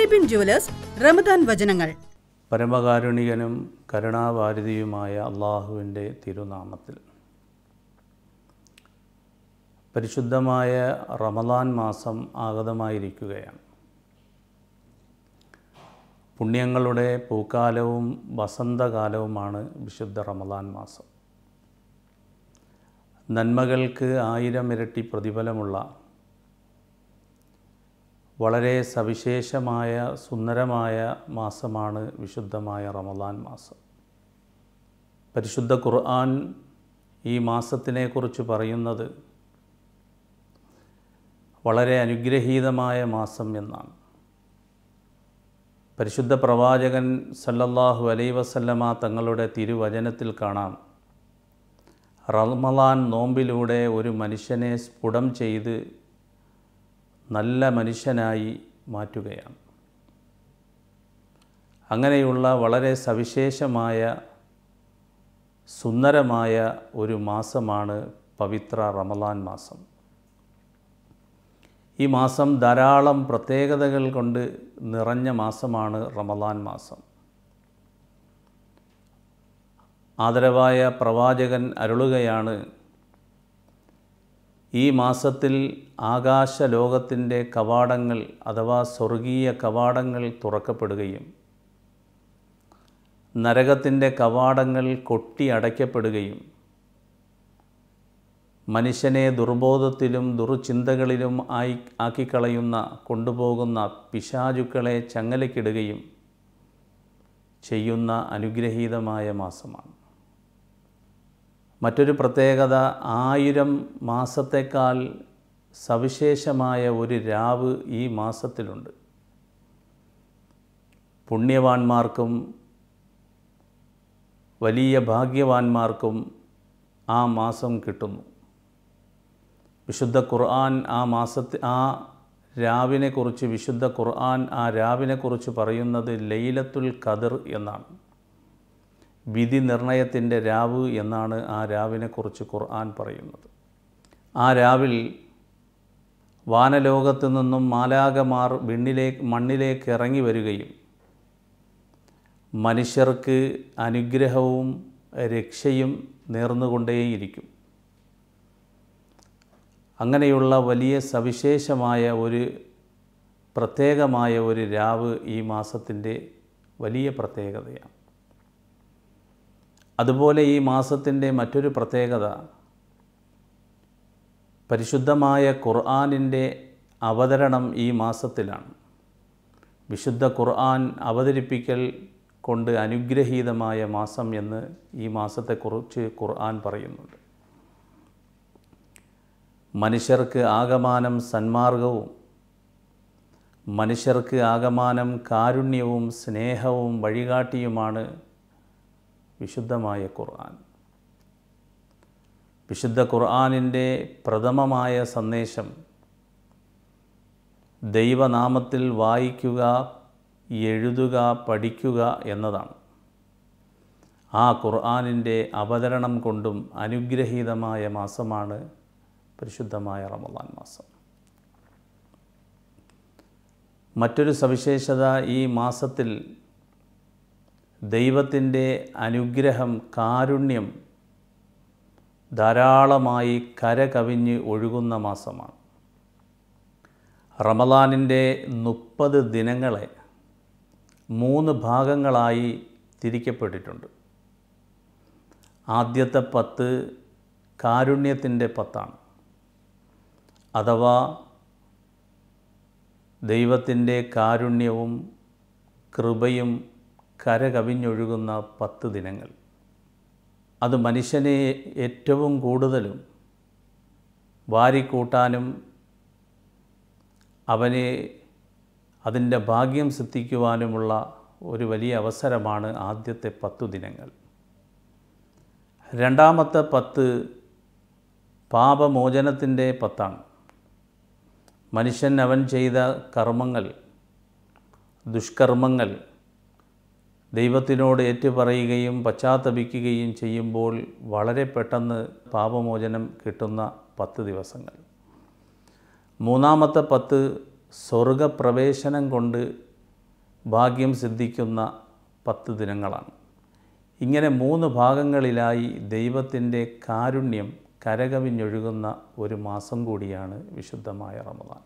സുഹൈബിൻ jewellers Ramadan വചനങ്ങൾ പരമകാരുണികനും കരുണാവാരിധിയുമായ അള്ളാഹുവിൻ്റെ തിരുനാമത്തിൽ പരിശുദ്ധമായ റമദാൻ മാസം ആഗതമായിരിക്കുകയാണ് പുണ്യങ്ങളുടെ പൂക്കാലവും വസന്തകാലവുമാണ് വിശുദ്ധ റമദാൻ മാസം നന്മകൾക്ക് ആയിരം ഇരട്ടി പ്രതിഫലമുള്ള വളരെ സവിശേഷമായ സുന്ദരമായ മാസമാണ് വിശുദ്ധമായ റമദാൻ മാസം പരിശുദ്ധ ഖുർആൻ ഈ മാസത്തിനെക്കുറിച്ച് പറയുന്നത് വളരെ അനുഗ്രഹീതമായ മാസം എന്നാണ് പരിശുദ്ധ പ്രവാചകൻ സല്ലല്ലാഹു അലൈ വസല്ലമ തങ്ങളുടെ തിരുവചനത്തിൽ കാണാം റമദാൻ നോമ്പിലൂടെ ഒരു മനുഷ്യനെ സ്ഫുടം ചെയ്ത് നല്ല മനുഷ്യനായി മാറ്റുകയാണ് അങ്ങനെയുള്ള വളരെ സവിശേഷമായ സുന്ദരമായ ഒരു മാസമാണ് പവിത്ര റമദാൻ മാസം ഈ മാസം ധാരാളം പ്രത്യേകതകൾ കൊണ്ട് നിറഞ്ഞ മാസമാണ് റമദാൻ മാസം ആദരവായ പ്രവാചകൻ അരുളുകയാണ് ഈ മാസത്തിൽ ആകാശലോകത്തിൻ്റെ കവാടങ്ങൾ അഥവാ സ്വർഗീയ കവാടങ്ങൾ തുറക്കപ്പെടുകയും നരകത്തിൻ്റെ കവാടങ്ങൾ കൊട്ടി അടയ്ക്കപ്പെടുകയും മനുഷ്യനെ ദുർബോധത്തിലും ദുർചിന്തകളിലും ആയി ആക്കിക്കളയുന്ന കൊണ്ടുപോകുന്ന പിശാചുക്കളെ ചങ്ങലക്കിടുകയും ചെയ്യുന്ന അനുഗ്രഹീതമായ മാസമാണ് മറ്റൊരു പ്രത്യേകത ആയിരം മാസത്തേക്കാൾ സവിശേഷമായ ഒരു രാവ് ഈ മാസത്തിലുണ്ട് പുണ്യവാന്മാർക്കും വലിയ ഭാഗ്യവാന്മാർക്കും ആ മാസം കിട്ടുന്നു വിശുദ്ധ ഖുർആൻ ആ മാസത്തെ ആ രാവിനെക്കുറിച്ച് വിശുദ്ധ ഖുർആൻ ആ രാവിനെക്കുറിച്ച് പറയുന്നത് ലൈലത്തുൽ ഖദർ എന്നാണ് വിധി നിർണയത്തിൻ്റെ രാവ് എന്നാണ് ആ രാവിനെക്കുറിച്ച് ഖുർആൻ പറയുന്നത് ആ രാവിൽ വാനലോകത്തു നിന്നും മാലാകമാർ വിണ്ണിലേക്ക് മണ്ണിലേക്ക് ഇറങ്ങി വരികയും മനുഷ്യർക്ക് അനുഗ്രഹവും രക്ഷയും നേർന്നുകൊണ്ടേയിരിക്കും അങ്ങനെയുള്ള വലിയ സവിശേഷമായ ഒരു പ്രത്യേകമായ ഒരു രാവ് ഈ മാസത്തിൻ്റെ വലിയ പ്രത്യേകതയാണ് അതുപോലെ ഈ മാസത്തിൻ്റെ മറ്റൊരു പ്രത്യേകത പരിശുദ്ധമായ ഖുർആാനിൻ്റെ അവതരണം ഈ മാസത്തിലാണ് വിശുദ്ധ ഖുർആൻ അവതരിപ്പിക്കൽ കൊണ്ട് അനുഗ്രഹീതമായ മാസം എന്ന് ഈ മാസത്തെക്കുറിച്ച് ഖുർആൻ പറയുന്നുണ്ട് മനുഷ്യർക്ക് ആകമാനം സന്മാർഗവും മനുഷ്യർക്ക് ആകമാനം കാരുണ്യവും സ്നേഹവും വഴികാട്ടിയുമാണ് വിശുദ്ധമായ ഖുർആൻ വിശുദ്ധ ഖുർആനിൻ്റെ പ്രഥമമായ സന്ദേശം ദൈവനാമത്തിൽ വായിക്കുക എഴുതുക പഠിക്കുക എന്നതാണ് ആ ഖുർആനിൻ്റെ അവതരണം കൊണ്ടും അനുഗ്രഹീതമായ മാസമാണ് പരിശുദ്ധമായ റമദാൻ മാസം മറ്റൊരു സവിശേഷത ഈ മാസത്തിൽ ദൈവത്തിൻ്റെ അനുഗ്രഹം കാരുണ്യം ധാരാളമായി കരകവിഞ്ഞ് ഒഴുകുന്ന മാസമാണ് റമദാനിൻ്റെ മുപ്പത് ദിനങ്ങളെ മൂന്ന് ഭാഗങ്ങളായി തിരിക്കപ്പെട്ടിട്ടുണ്ട് ആദ്യത്തെ പത്ത് കാരുണ്യത്തിൻ്റെ പത്താണ് അഥവാ ദൈവത്തിൻ്റെ കാരുണ്യവും കൃപയും കരകവിഞ്ഞൊഴുകുന്ന പത്ത് ദിനങ്ങൾ അത് മനുഷ്യനെ ഏറ്റവും കൂടുതലും വാരിക്കൂട്ടാനും അവന് അതിൻ്റെ ഭാഗ്യം സിദ്ധിക്കുവാനുമുള്ള ഒരു വലിയ അവസരമാണ് ആദ്യത്തെ പത്തു ദിനങ്ങൾ രണ്ടാമത്തെ പത്ത് പാപമോചനത്തിൻ്റെ പത്താണ് മനുഷ്യൻ അവൻ ചെയ്ത കർമ്മങ്ങൾ ദുഷ്കർമ്മങ്ങൾ ദൈവത്തിനോട് ഏറ്റുപറയുകയും പശ്ചാത്തപിക്കുകയും ചെയ്യുമ്പോൾ വളരെ പെട്ടെന്ന് പാപമോചനം കിട്ടുന്ന പത്ത് ദിവസങ്ങൾ മൂന്നാമത്തെ പത്ത് സ്വർഗപ്രവേശനം കൊണ്ട് ഭാഗ്യം സിദ്ധിക്കുന്ന പത്ത് ദിനങ്ങളാണ് ഇങ്ങനെ മൂന്ന് ഭാഗങ്ങളിലായി ദൈവത്തിൻ്റെ കാരുണ്യം കരകവിഞ്ഞൊഴുകുന്ന ഒരു മാസം കൂടിയാണ് വിശുദ്ധമായ റമദാൻ